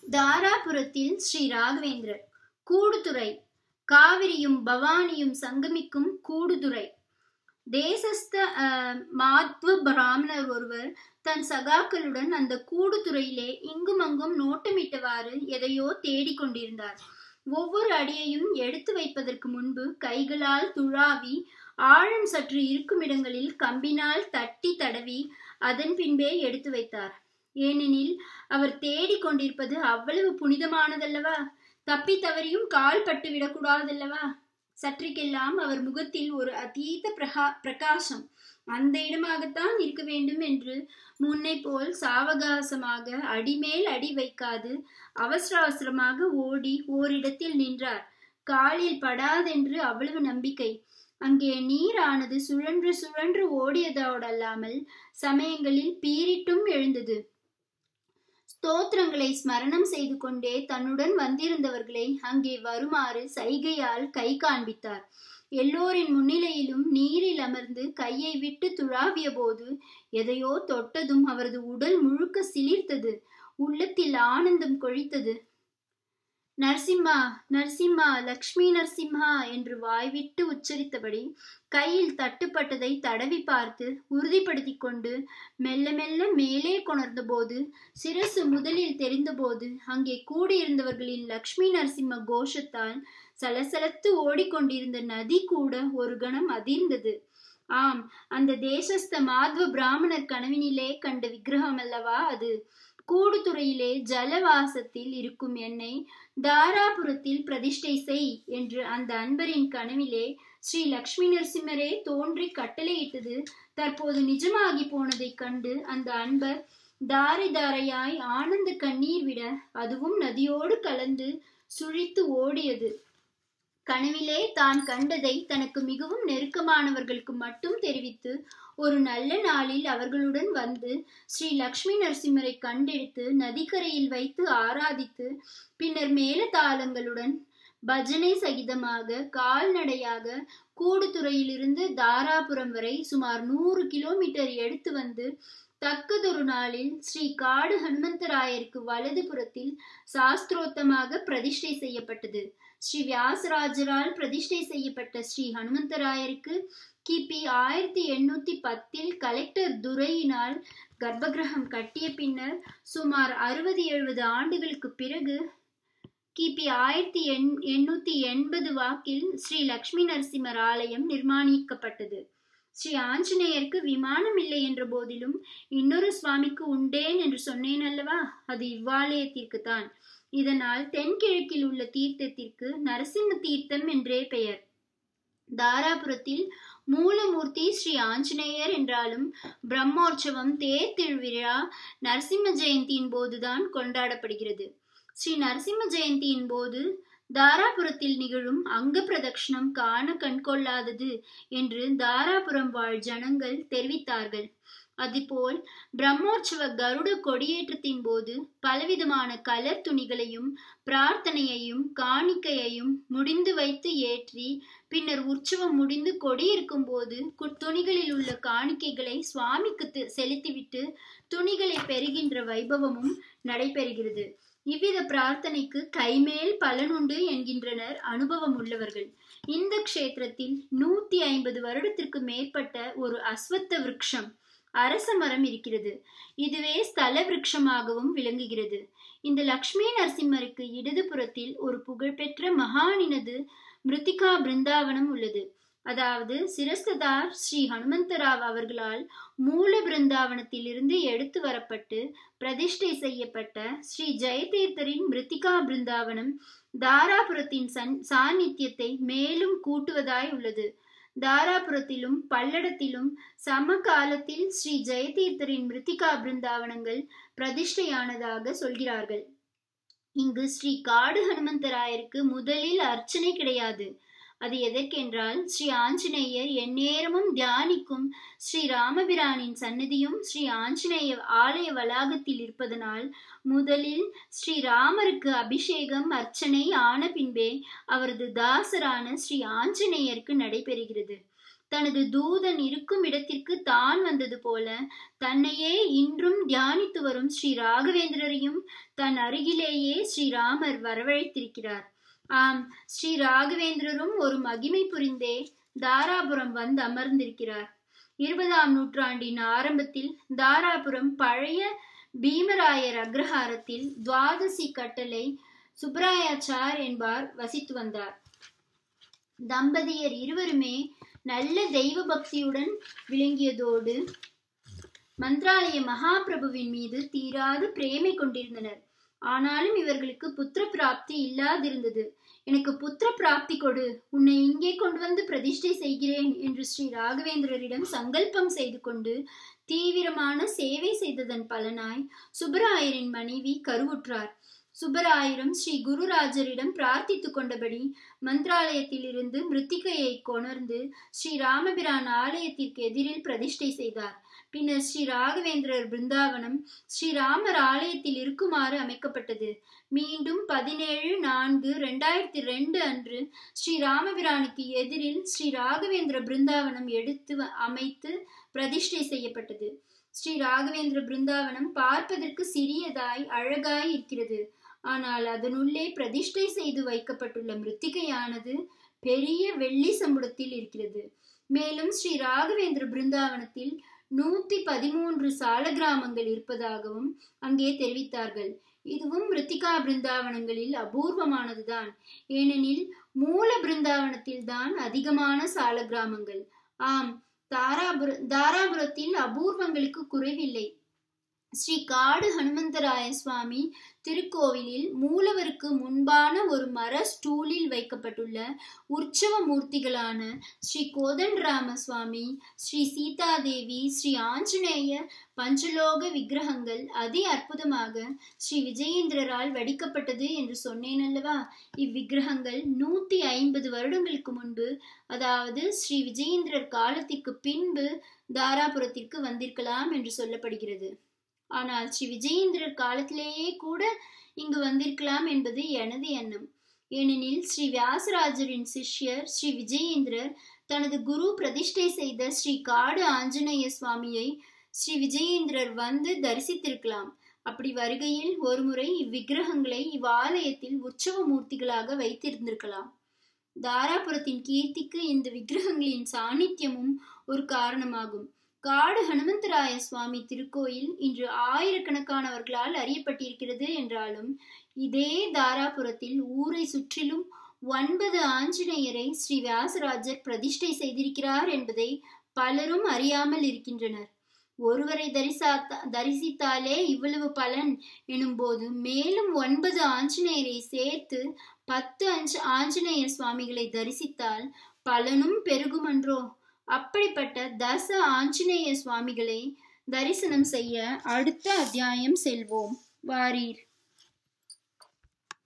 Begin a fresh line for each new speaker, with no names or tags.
தாராபுரத்தில் ஸ்ரீ ராகவேந்திரர் கூடுதுறை காவிரியும் பவானியும் சங்கமிக்கும் கூடுதுறை தேசஸ்த அஹ், மாத்வ பிராமணர் ஒருவர் தன் சகாக்களுடன் அந்த கூடுதுறையிலே இங்கும் அங்கும் நோட்டமிட்டவாறு எதையோ தேடிக் கொண்டிருந்தார் ஒவ்வொரு அடியையும் எடுத்து வைப்பதற்கு முன்பு கைகளால் துழாவி ஆழம் சற்று இருக்கும் இடங்களில் கம்பினால் தட்டி தடவி அதன் பின்பே எடுத்து வைத்தார் ஏனெனில் அவர் தேடிக் கொண்டிருப்பது அவ்வளவு புனிதமானதல்லவா தப்பி தவறியும் கால் பட்டு விடக்கூடாதல்லவா சற்றுக்கெல்லாம் அவர் முகத்தில் ஒரு அதீத பிரகா பிரகாசம் அந்த இடமாகத்தான் இருக்க வேண்டும் என்று முன்னை போல் சாவகாசமாக அடிமேல் அடி வைக்காது அவசர அவசரமாக ஓடி ஓரிடத்தில் நின்றார் காலில் படாதென்று அவ்வளவு நம்பிக்கை அங்கே நீரானது சுழன்று சுழன்று ஓடியதோடல்லாமல் சமயங்களில் பீரிட்டும் எழுந்தது ஸ்தோத்திரங்களை ஸ்மரணம் செய்து கொண்டே தன்னுடன் வந்திருந்தவர்களை அங்கே வருமாறு சைகையால் கை காண்பித்தார் எல்லோரின் முன்னிலையிலும் நீரில் அமர்ந்து கையை விட்டு துழாவிய போது எதையோ தொட்டதும் அவரது உடல் முழுக்க சிலிர்த்தது உள்ளத்தில் ஆனந்தம் கொழித்தது நரசிம்மா நரசிம்மா லக்ஷ்மி நரசிம்மா என்று வாய்விட்டு உச்சரித்தபடி கையில் தட்டுப்பட்டதை தடவி பார்த்து உறுதிப்படுத்திக் கொண்டு மெல்ல மெல்ல மேலே கொணர்ந்தபோது சிரசு முதலில் தெரிந்தபோது அங்கே கூடியிருந்தவர்களின் லக்ஷ்மி நரசிம்ம கோஷத்தால் சலசலத்து ஓடிக்கொண்டிருந்த நதி கூட ஒரு கணம் அதிர்ந்தது ஆம் அந்த தேசஸ்த மாத்வ பிராமணர் கனவினிலே கண்ட விக்கிரகம் அல்லவா அது கூடுதுறையிலே ஜலவாசத்தில் இருக்கும் என்னை தாராபுரத்தில் பிரதிஷ்டை செய் என்று அந்த அன்பரின் கனவிலே ஸ்ரீ லக்ஷ்மி நரசிம்மரே தோன்றி கட்டளையிட்டது தற்போது நிஜமாகி போனதைக் கண்டு அந்த அன்பர் தாரை தாரையாய் ஆனந்த கண்ணீர் விட அதுவும் நதியோடு கலந்து சுழித்து ஓடியது கனவிலே தான் கண்டதை தனக்கு மிகவும் நெருக்கமானவர்களுக்கு மட்டும் தெரிவித்து ஒரு நல்ல நாளில் அவர்களுடன் வந்து ஸ்ரீ லக்ஷ்மி நரசிம்மரை கண்டெடுத்து நதிக்கரையில் வைத்து ஆராதித்து பின்னர் மேலதாளங்களுடன் பஜனை சகிதமாக கால்நடையாக கூடுதுறையிலிருந்து தாராபுரம் வரை சுமார் நூறு கிலோமீட்டர் எடுத்து வந்து தக்கதொரு நாளில் ஸ்ரீ காடு ஹனுமந்தராயருக்கு வலது புறத்தில் சாஸ்திரோத்தமாக பிரதிஷ்டை செய்யப்பட்டது ஸ்ரீ வியாசராஜரால் பிரதிஷ்டை செய்யப்பட்ட ஸ்ரீ ஹனுமந்தராயருக்கு கிபி ஆயிரத்தி எண்ணூத்தி பத்தில் கலெக்டர் துரையினால் கர்ப்பகிரகம் கட்டிய பின்னர் சுமார் அறுபது எழுபது ஆண்டுகளுக்கு பிறகு கிபி ஆயிரத்தி எண் எண்ணூத்தி எண்பது வாக்கில் ஸ்ரீ லக்ஷ்மி நரசிம்மர் ஆலயம் நிர்மாணிக்கப்பட்டது ஸ்ரீ ஆஞ்சநேயருக்கு விமானம் இல்லை என்ற போதிலும் இன்னொரு சுவாமிக்கு உண்டேன் என்று சொன்னேன் அல்லவா அது இவ்வாலயத்திற்கு தான் இதனால் தென்கிழக்கில் உள்ள தீர்த்தத்திற்கு நரசிம்ம தீர்த்தம் என்றே பெயர் தாராபுரத்தில் மூலமூர்த்தி ஸ்ரீ ஆஞ்சநேயர் என்றாலும் பிரம்மோற்சவம் தேர் திருவிழா நரசிம்ம ஜெயந்தியின் போதுதான் கொண்டாடப்படுகிறது ஸ்ரீ நரசிம்ம ஜெயந்தியின் போது தாராபுரத்தில் நிகழும் அங்க பிரதட்சணம் காண கண்கொள்ளாதது என்று தாராபுரம் வாழ் ஜனங்கள் தெரிவித்தார்கள் அதுபோல் பிரம்மோற்சவ கருட கொடியேற்றத்தின் போது பலவிதமான கலர் துணிகளையும் பிரார்த்தனையையும் காணிக்கையையும் முடிந்து வைத்து ஏற்றி பின்னர் உற்சவம் முடிந்து கொடியிருக்கும் போது துணிகளில் உள்ள காணிக்கைகளை சுவாமிக்கு செலுத்திவிட்டு துணிகளை பெறுகின்ற வைபவமும் நடைபெறுகிறது இவ்வித பிரார்த்தனைக்கு கைமேல் பலனுண்டு என்கின்றனர் அனுபவம் உள்ளவர்கள் இந்த க்ஷேத்திரத்தில் நூத்தி ஐம்பது வருடத்திற்கு மேற்பட்ட ஒரு அஸ்வத்த விருட்சம் அரச மரம் இருக்கிறது இதுவே ஸ்தல விருட்சமாகவும் விளங்குகிறது இந்த லக்ஷ்மி நரசிம்மருக்கு இடதுபுறத்தில் ஒரு புகழ்பெற்ற மகானினது மிருத்திகா பிருந்தாவனம் உள்ளது அதாவது சிரஸ்ததார் ஸ்ரீ ஹனுமந்தராவ் அவர்களால் மூல பிருந்தாவனத்திலிருந்து எடுத்து வரப்பட்டு பிரதிஷ்டை செய்யப்பட்ட ஸ்ரீ ஜெயதீர்த்தரின் மிருத்திகா பிருந்தாவனம் தாராபுரத்தின் சன் சாநித்தியத்தை மேலும் கூட்டுவதாய் உள்ளது தாராபுரத்திலும் பல்லடத்திலும் சமகாலத்தில் ஸ்ரீ ஜெயதீர்த்தரின் மிருத்திகா பிருந்தாவனங்கள் பிரதிஷ்டையானதாக சொல்கிறார்கள் இங்கு ஸ்ரீ காடு ஹனுமந்தராயருக்கு முதலில் அர்ச்சனை கிடையாது அது எதற்கென்றால் ஸ்ரீ ஆஞ்சநேயர் எந்நேரமும் தியானிக்கும் ஸ்ரீ ராமபிரானின் சன்னதியும் ஸ்ரீ ஆஞ்சநேய ஆலய வளாகத்தில் இருப்பதனால் முதலில் ஸ்ரீ ராமருக்கு அபிஷேகம் அர்ச்சனை ஆன பின்பே அவரது தாசரான ஸ்ரீ ஆஞ்சநேயருக்கு நடைபெறுகிறது தனது தூதன் இருக்கும் இடத்திற்கு தான் வந்தது போல தன்னையே இன்றும் தியானித்து வரும் ஸ்ரீ ராகவேந்திரரையும் தன் அருகிலேயே ஸ்ரீராமர் வரவழைத்திருக்கிறார் ஆம் ஸ்ரீ ராகவேந்திரரும் ஒரு மகிமை புரிந்தே தாராபுரம் வந்து அமர்ந்திருக்கிறார் இருபதாம் நூற்றாண்டின் ஆரம்பத்தில் தாராபுரம் பழைய பீமராயர் அக்ரஹாரத்தில் துவாதசி கட்டளை சுப்பராயாச்சார் என்பார் வசித்து வந்தார் தம்பதியர் இருவருமே நல்ல தெய்வ பக்தியுடன் விளங்கியதோடு மந்திராலய மகாபிரபுவின் மீது தீராத பிரேமை கொண்டிருந்தனர் ஆனாலும் இவர்களுக்கு புத்திர பிராப்தி இல்லாதிருந்தது எனக்கு புத்திர பிராப்தி கொடு உன்னை இங்கே கொண்டு வந்து பிரதிஷ்டை செய்கிறேன் என்று ஸ்ரீ ராகவேந்திரரிடம் சங்கல்பம் செய்து கொண்டு தீவிரமான சேவை செய்ததன் பலனாய் சுப்பராயரின் மனைவி கருவுற்றார் சுப்பராயரும் ஸ்ரீ குருராஜரிடம் பிரார்த்தித்து கொண்டபடி மந்திராலயத்தில் இருந்து மிருத்திகையை கொணர்ந்து ஸ்ரீ ராமபிரான் ஆலயத்திற்கு எதிரில் பிரதிஷ்டை செய்தார் பின்னர் ஸ்ரீ ராகவேந்திரர் பிருந்தாவனம் ஸ்ரீராமர் ஆலயத்தில் இருக்குமாறு அமைக்கப்பட்டது மீண்டும் பதினேழு நான்கு ரெண்டாயிரத்தி ரெண்டு அன்று ஸ்ரீ ராமபிரானுக்கு எதிரில் ஸ்ரீ ராகவேந்திர பிருந்தாவனம் எடுத்து அமைத்து பிரதிஷ்டை செய்யப்பட்டது ஸ்ரீ ராகவேந்திர பிருந்தாவனம் பார்ப்பதற்கு சிறியதாய் அழகாய் இருக்கிறது ஆனால் அதனுள்ளே பிரதிஷ்டை செய்து வைக்கப்பட்டுள்ள மிருத்திகையானது பெரிய வெள்ளி சம்புடத்தில் இருக்கிறது மேலும் ஸ்ரீ ராகவேந்திர பிருந்தாவனத்தில் நூத்தி பதிமூன்று சால கிராமங்கள் இருப்பதாகவும் அங்கே தெரிவித்தார்கள் இதுவும் மிருத்திகா பிருந்தாவனங்களில் அபூர்வமானதுதான் ஏனெனில் மூல பிருந்தாவனத்தில் தான் அதிகமான சால கிராமங்கள் ஆம் தாராபுர தாராபுரத்தில் அபூர்வங்களுக்கு குறைவில்லை ஸ்ரீ காடு ஹனுமந்தராய சுவாமி திருக்கோவிலில் மூலவருக்கு முன்பான ஒரு மர ஸ்டூலில் வைக்கப்பட்டுள்ள உற்சவ மூர்த்திகளான ஸ்ரீ கோதண்டராம சுவாமி ஸ்ரீ சீதாதேவி ஸ்ரீ ஆஞ்சநேய பஞ்சலோக விக்கிரகங்கள் அதி அற்புதமாக ஸ்ரீ விஜயேந்திரரால் வடிக்கப்பட்டது என்று சொன்னேன் அல்லவா இவ்விக்கிரகங்கள் நூத்தி ஐம்பது வருடங்களுக்கு முன்பு அதாவது ஸ்ரீ விஜயேந்திரர் காலத்திற்கு பின்பு தாராபுரத்திற்கு வந்திருக்கலாம் என்று சொல்லப்படுகிறது ஆனால் ஸ்ரீ விஜயேந்திரர் காலத்திலேயே கூட இங்கு வந்திருக்கலாம் என்பது எனது எண்ணம் ஏனெனில் ஸ்ரீ வியாசராஜரின் சிஷ்யர் ஸ்ரீ விஜயேந்திரர் தனது குரு பிரதிஷ்டை செய்த ஸ்ரீ காடு ஆஞ்சநேய சுவாமியை ஸ்ரீ விஜயேந்திரர் வந்து தரிசித்திருக்கலாம் அப்படி வருகையில் ஒருமுறை இவ்விக்கிரகங்களை இவ்வாலயத்தில் உற்சவ மூர்த்திகளாக வைத்திருந்திருக்கலாம் தாராபுரத்தின் கீர்த்திக்கு இந்த விக்கிரகங்களின் சாநித்தியமும் ஒரு காரணமாகும் காடு ஹனுமந்தராய சுவாமி திருக்கோயில் இன்று ஆயிரக்கணக்கானவர்களால் அறியப்பட்டிருக்கிறது என்றாலும் இதே தாராபுரத்தில் ஊரை சுற்றிலும் ஒன்பது ஆஞ்சநேயரை ஸ்ரீ வியாசராஜர் பிரதிஷ்டை செய்திருக்கிறார் என்பதை பலரும் அறியாமல் இருக்கின்றனர் ஒருவரை தரிசாத்தா தரிசித்தாலே இவ்வளவு பலன் எனும்போது மேலும் ஒன்பது ஆஞ்சநேயரை சேர்த்து பத்து அஞ்சு ஆஞ்சநேய சுவாமிகளை தரிசித்தால் பலனும் பெருகுமன்றோ அப்படிப்பட்ட தச ஆஞ்சநேய சுவாமிகளை தரிசனம் செய்ய அடுத்த அத்தியாயம் செல்வோம் வாரீர்